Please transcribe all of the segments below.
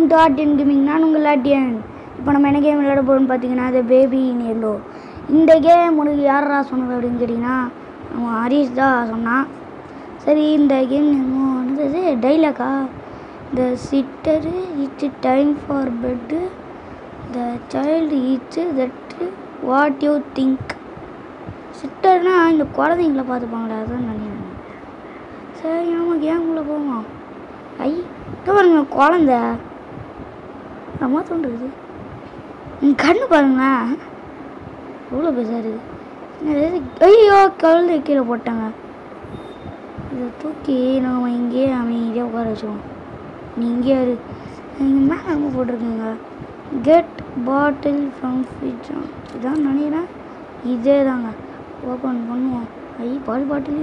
Welcome to ஆர்டியன் gaming நான் உங்கள் ஆர்டியன் இப்போ நம்ம என்ன கேம் விளையாட போகிறோம்னு பார்த்தீங்கன்னா அது பேபி நேர்லோ இந்த கேம் உனக்கு யாரா சொன்னது அப்படின்னு கேட்டிங்கன்னா நம்ம ஹரீஷ் தான் சொன்னான் சரி இந்த கேம் என்னது டைலாக்கா the sitter it's time for bed the child it's that what you think சிட்டர்னா இந்த குழந்தைங்கள பார்த்துப்பாங்களே அதான் நினைக்கிறேன் சரி ஆமாம் கேமுக்குள்ளே போவோம் ஐ இங்க பாருங்க குழந்த அம்மா தோன்றுது உன் கண்ணு பாருங்களேன் எவ்வளோ பெருசாக இருக்குது என்னது? ஐயோ கழுதை கீழே போட்டாங்க இதை தூக்கி நம்ம இங்கேயே அமைதியாக உட்கார வச்சுக்கோம் நீ இங்கே இரு இங்கே மேலே ரொம்ப போட்டிருக்கீங்க கெட் பாட்டில் ஃப்ரம் ஃபிட்ஜ் இதான் நினைக்கிறேன் இதே தாங்க ஓப்பன் பண்ணுவோம் ஐ பால் பாட்டில்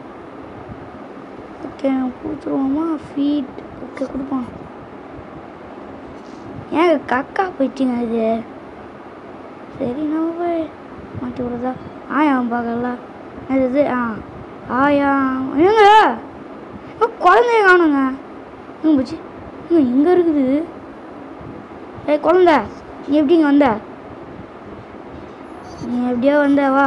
ஓகே கொடுத்துருவோமா ஃபீட் ஓகே கொடுப்போம் ஏங்க கக்கா போயிடுச்சுங்க இது சரி நம்ம போய் மாற்றி விடுறதா ஆயா பார்க்கல அது இது ஆ ஆயா ஏங்க ஏ, குழந்தைய காணுங்க எங்க போச்சு ஏங்க இங்கே இருக்குது ஏய் குழந்த நீ எப்படிங்க வந்த நீ எப்படியோ வந்த வா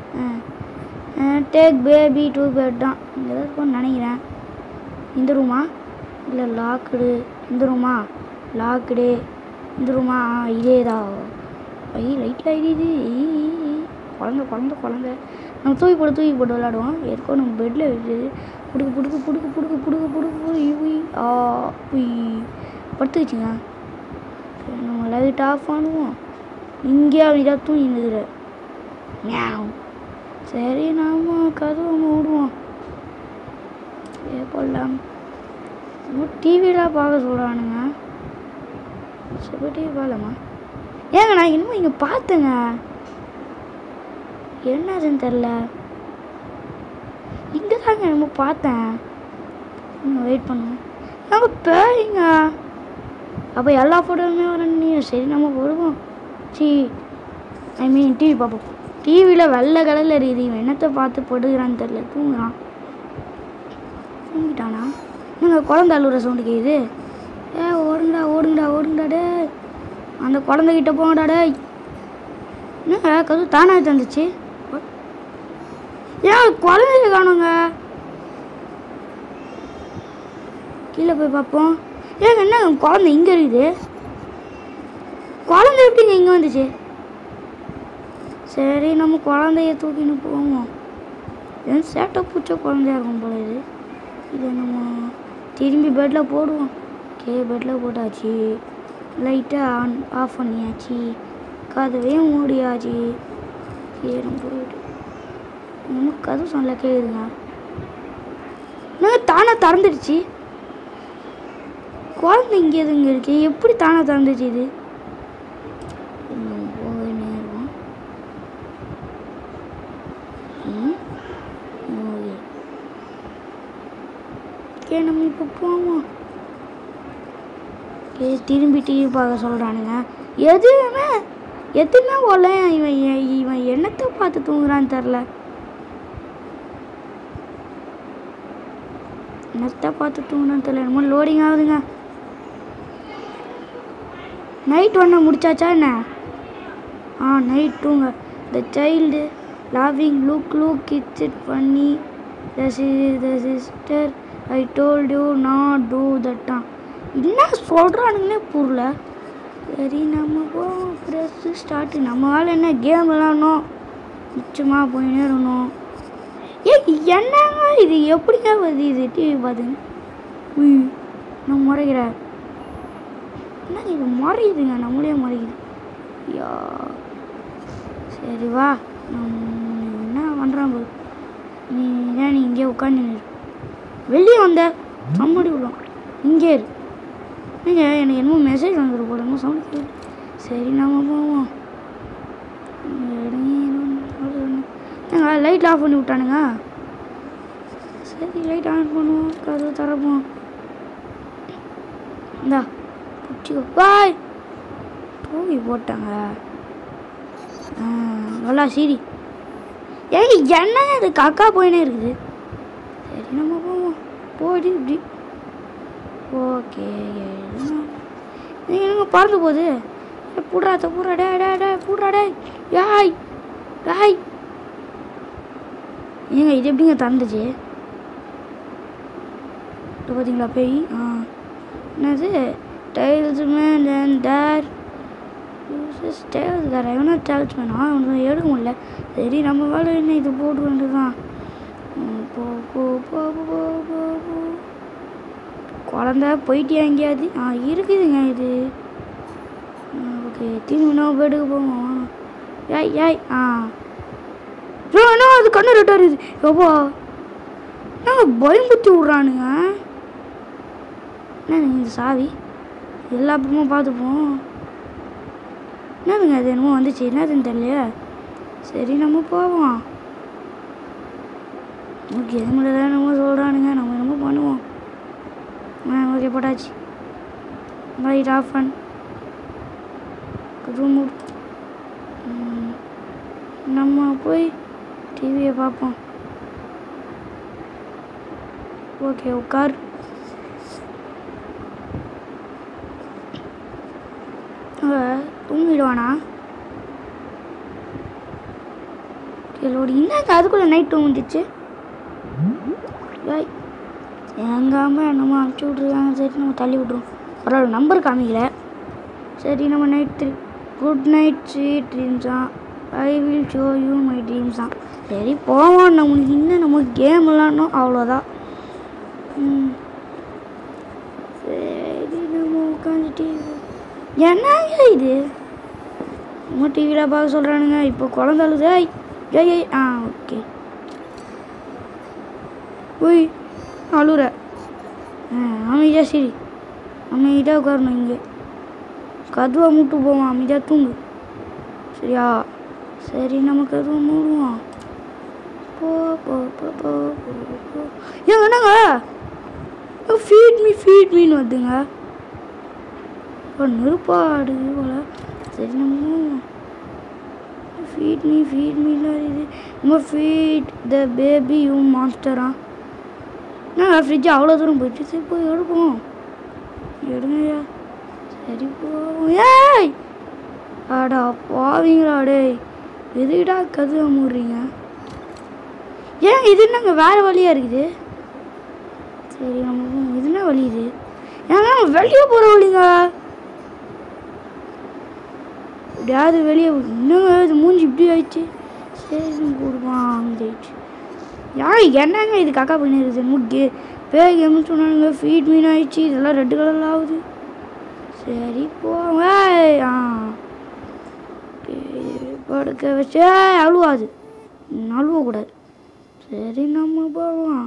டேக் பேபி டூ பெட் தான் இங்கே தான் இருக்கும்னு நினைக்கிறேன் இந்த ரூமா இல்லை லாக்குடு இந்த ரூமா லாக்குடு இந்த ரூமா ஆ இதே தான் ஐய் லைட்டில் எரியுது ஈ, ஈ, ஈ. குழந்த குழந்த குழந்த நம்ம தூக்கி போட்டு தூக்கி போட்டு விளாடுவோம் ஏற்கோ நம்ம பெட்டில் வச்சு புடுக்கு புடுக்கு புடுக்கு புடுக்கு புடுக்கு புடுக்கு புடுக்கு ஈ, உய் ஆ உய் படுத்துக்கிச்சுங்க சரி நம்ம லைட் ஆஃப் பண்ணுவோம் இங்கே அமைதியாக தூங்கி நிற்கிற மியாவ் சரி நாம கதவை மூடுவோம் ஏ போடலாம் டிவிலாம் பார்க்க சொல்கிறானுங்க சரி டிவி பார்க்கலாமா ஏங்க நான் இன்னும் இங்கே பார்த்தேங்க என்னதுன்னு தெரில இங்கே தாங்க என்னமோ பார்த்தேன் இன்னும் வெயிட் பண்ணுவோம் நாங்கள் பேய்ங்க அப்போ எல்லா ஃபோட்டோவுமே வரணும் சரி நம்ம போடுவோம் சி ஐ மீன் டிவி பார்ப்போம் டிவியில் வெள்ளை கலரில் இருக்குது இவன் என்னத்தை பார்த்து படுகிறான்னு தெரில தூங்குறான் தூங்கிட்டானா நீங்கள் குழந்தை அழுகுற சவுண்டு கேக்குது ஏ ஓடுங்கடா ஓடுங்கடா ஓடுங்கடா டே அந்த குழந்தைகிட்ட போங்கடா டே என்னங்க கது தானாக தந்துச்சு ஏன் குழந்தைய காணுங்க கீழே போய் பார்ப்போம் ஏங்க என்ன குழந்தை இங்கே இருக்குது குழந்தை எப்படிங்க இங்கே வந்துச்சு சரி நம்ம குழந்தைய தூக்கின்னு போவோம் ஏன் சேட்டை பூச்ச குழந்தையா இருக்கும் போல இது இதை நம்ம திரும்பி பெட்டில் போடுவோம் ஓகே பெட்டில் போட்டாச்சு லைட்டாக ஆன் ஆஃப் பண்ணியாச்சு கதவையும் மூடியாச்சு ஏறும் போயிட்டு இன்னும் கதவு சொல்ல கேட்குதுங்க என்னங்க தானே திறந்துடுச்சு குழந்தை இங்கே எதுங்க இருக்கு எப்படி தானே திறந்துச்சு இது இன்னும் போயின்னே இருக்கும். ம் ஓகே ஓகே நம்ம இப்போ போவோம் ஓகே திரும்பி டிவி பார்க்க சொல்கிறானுங்க எதுவுமே எதுவுமே போல இவன் எ- இவன் என்னத்தை பார்த்து தூங்குறான்னு தெரில என்னத்தை பார்த்து தூங்குறான்னு தெரில என்னமோ லோடிங் ஆகுதுங்க நைட் ஒன்று முடிச்சாச்சா என்ன ஆ நைட் தூங்க the child loving look look it's it பண்ணி the the sister I told you not to தட்டா என்ன சொல்கிறானுங்களே புரியல சரி நம்ம போவோம் ப்ரெஸ்ஸு ஸ்டார்ட்டு நம்ம வேலை என்ன கேம் விளாடணும் நிச்சயமாக போயினே இருக்கணும் ஏ என்னங்க இது எப்படிங்க வருது இது டிவி பார்த்துங்க உய் நான் முறைகிறேன் என்ன இது முறையுதுங்க நம்மளே முறையுது ஐயா சரி வா நம்ம என்ன பண்ணுறான் பாரு நீ ஏன் நீ இங்கே உட்காந்து வெளியே வந்த சம்மடி விடும் இங்கே இரு நீங்கள் எனக்கு என்னமோ மெசேஜ் வந்துரு போல என்னமோ சவுண்ட் கேட்குது சரி நாம போவோம் ஏங்க லைட் ஆஃப் பண்ணி விட்டானுங்க சரி லைட் ஆன் பண்ணுவோம் கதவு திறப்போம் இந்தா பிடிச்சிக்கோ பாய் தூக்கி போட்டாங்க ஆ, நல்லா சீரி ஏய் என்ன இது காக்கா போயினே இருக்குது சரி நம்ம போவோம் போயிட்டு இப்படி ஓகே நீங்க என்னங்க பறந்து போகுது ஏய், புட்றா தப்புறா டே டே டே புட்றா டே யாய் யாய் ஏங்க இது எப்படிங்க திறந்துச்சு இது பார்த்தீங்களா பேய் ஆ என்னது tails man and there uses tails there எவனா டைல்ஸ் மேனா அவனுக்கு எடுக்க முடியல சரி நம்ம வேலை என்ன இது போட்டு வேண்டியதுதான் ம், போ போ போ போ போ போ குழந்த போயிட்டியா எங்கேயாவது ஆ இருக்குதுங்க இது ஓகே திரும்பி நம்ம வீட்டுக்கு போவோம் ஏய் ஏய் ஆ ஐயோ, என்ன அது கண்ணு ரெட்டா இருக்குது எப்போ நாங்கள் பயம்புத்தி விட்றானுங்க என்னதுங்க இந்த சாவி எல்லா பக்கமும் பார்த்துப்போம் என்னதுங்க அது என்னமோ வந்துச்சு என்னதுன்னு தெரியலையே சரி நம்ம போவோம் ஓகே எது மட்டும் என்னமோ சொல்கிறானுங்க நம்ம என்னமோ பண்ணுவோம் ஆ ஓகே போட்டாச்சு லைட் ஆஃப் பண்ண ரூம் நம்ம போய் டிவியை பார்ப்போம் ஓகே உட்கார் அவன் தூங்கிடுவானா கேளோடி என்னங்க அதுக்குள்ளே நைட் தூங்கிடுச்சு ஏய் எங்க அம்மா என்னமோ அனுப்பிச்சி விட்ருக்காங்க சரி நம்ம தள்ளி விட்ருவோம் பரவாயில்ல நம்பர் காமிக்கல சரி நம்ம நைட் குட் நைட் ஸ்வீட் ட்ரீம்ஸா I will show you my ட்ரீம்ஸா சரி போவோம் நம்மளுக்கு இன்னும் நம்ம கேம் விளாடணும் அவ்வளோதான் ம். சரி நம்ம உட்காந்து டிவி என்னங்க இது நம்ம டிவியில் பார்க்க சொல்கிறானுங்க இப்போ குழந்த அழுது ஐய் ஏய் ஏய் ஆ ஓகே ஓய் அழுற ஆ அமைதியாக சரி அமைதியாக உட்காரணும் இங்கே கதுவை மூட்டு போவோம் அமைதியாக தூங்கு சரியா சரி நம்ம கதுவை மூடுவோம் போ போ போ போ போ, போ ஏங்க என்னங்க ஃபீட் மீ ஃபீட் மீன்னு வருதுங்க இப்போ நெருப்பாடு போல சரி நம்ம ஃபீட் மீ ஃபீட் மீலாம் இது நம்ம ஃபீட் த பேபி யூ மான்ஸ்டரா நான் ஃப்ரிட்ஜ் அவ்வளோ தூரம் போயிட்டு சரி போய் எடுப்போம் எடுங்கய்யா சரி போவோம் ஏய் அடா பாவீங்களா டேய் எதுக்கிட்டா கதுவை மூடுறீங்க ஏன் இது என்னங்க வேறு வழியாக இருக்குது சரி நம்ம போவோம். இது என்ன வழி இது ஏங்க வெளியே போகிற வழிங்க எப்படியாவது வெளியே இன்னும் இது மூஞ்சி இப்படி ஆயிடுச்சு சரி கொடுப்பான் ஆயிடுச்சு யார் என்னங்க இது காக்கா பண்ணிருக்குது முக்கே பேய் கேம்னு சொன்னானுங்க ஃபீட் மீன் ஆயிடுச்சு இதெல்லாம் ரெட் கலரில் ஆகுது சரி போங்க ஆ சரி, படுக்க வச்சு ஏய், அழுவாது அழுவக்கூடாது சரி நம்ம போவோம்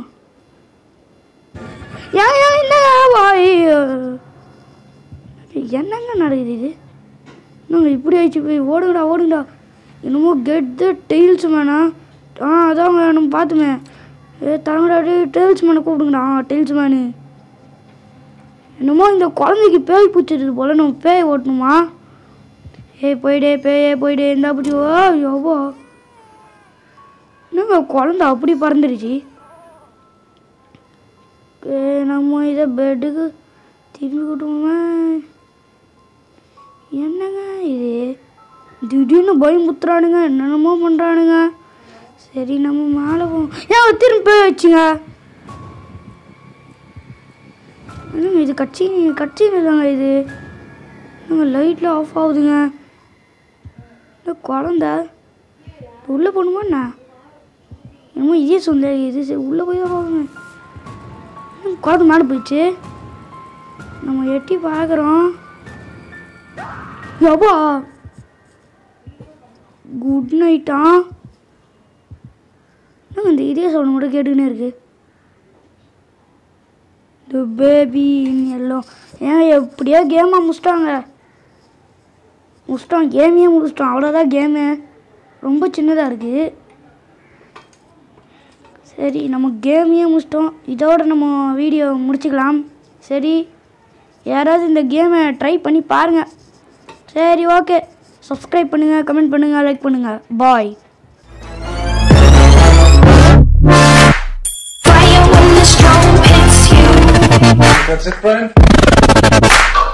ஏன் ஏன் என்னங்க வாய் என்னங்க நடக்குது இது என்னங்க இப்படி ஆயிடுச்சு போய் ஓடுங்கடா ஓடுங்கடா என்னமோ கெட் த டெய்ல்ஸ் மேனா ஆ அதாங்க நம்ம பார்த்துமே ஏ தரங்கடா டெய்ல்ஸ் மேனை கூப்பிடுங்கடா ஆ டெய்ல்ஸ் மேனு என்னமோ இந்த குழந்தைக்கு பேய் பிடிச்சிருக்கு போல நம்ம பேய் ஓட்டணுமா ஏய் போயிடே பேயே போயிடே இருந்தா பிடிச்சி ஓ எவ்வளோ என்னங்க குழந்தை அப்படி பறந்துருச்சு ஏ, நம்ம இதை பெட்டுக்கு திரும்பி கூட்டுவோமே என்னங்க இது திடீர்னு பயமுத்துறானுங்க என்னென்னமோ பண்ணுறானுங்க சரி நம்ம மேலே போவோம் ஏன் திரும்பி போய் வச்சுங்க என்னங்க இது கட்சி கட்சி இல்லைங்க இது என்னங்க லைட்டில் ஆஃப் ஆகுதுங்க இந்த குழந்த உள்ளே போகணுமா என்ன என்னமோ இதே சொந்த இது சரி உள்ளே போய் தான் போகணும் குழந்தை மேலே போயிடுச்சு நம்ம எட்டி பார்க்குறோம் யப்பா குட் நைட்டா என்னங்க இந்த இதே சவுண்ட் மட்டும் கேட்டுக்கினே இருக்கு த பேபி எல்லாம் ஏன் எப்படியோ கேமாக முடிச்சிட்டாங்க முடிச்சிட்டோம் கேமையே முடிச்சிட்டோம் அவ்வளோதான் கேமு ரொம்ப சின்னதாக இருக்குது சரி நம்ம கேமையே முடிச்சிட்டோம் இதோட நம்ம வீடியோ முடிச்சுக்கலாம் சரி யாராவது இந்த கேமை ட்ரை பண்ணி பாருங்கள் சரி ஓகே சப்ஸ்கிரைப் பண்ணுங்கள் கமெண்ட் பண்ணுங்கள் லைக் பண்ணுங்கள் bye Fire when the storm hits you. That's it, Brian?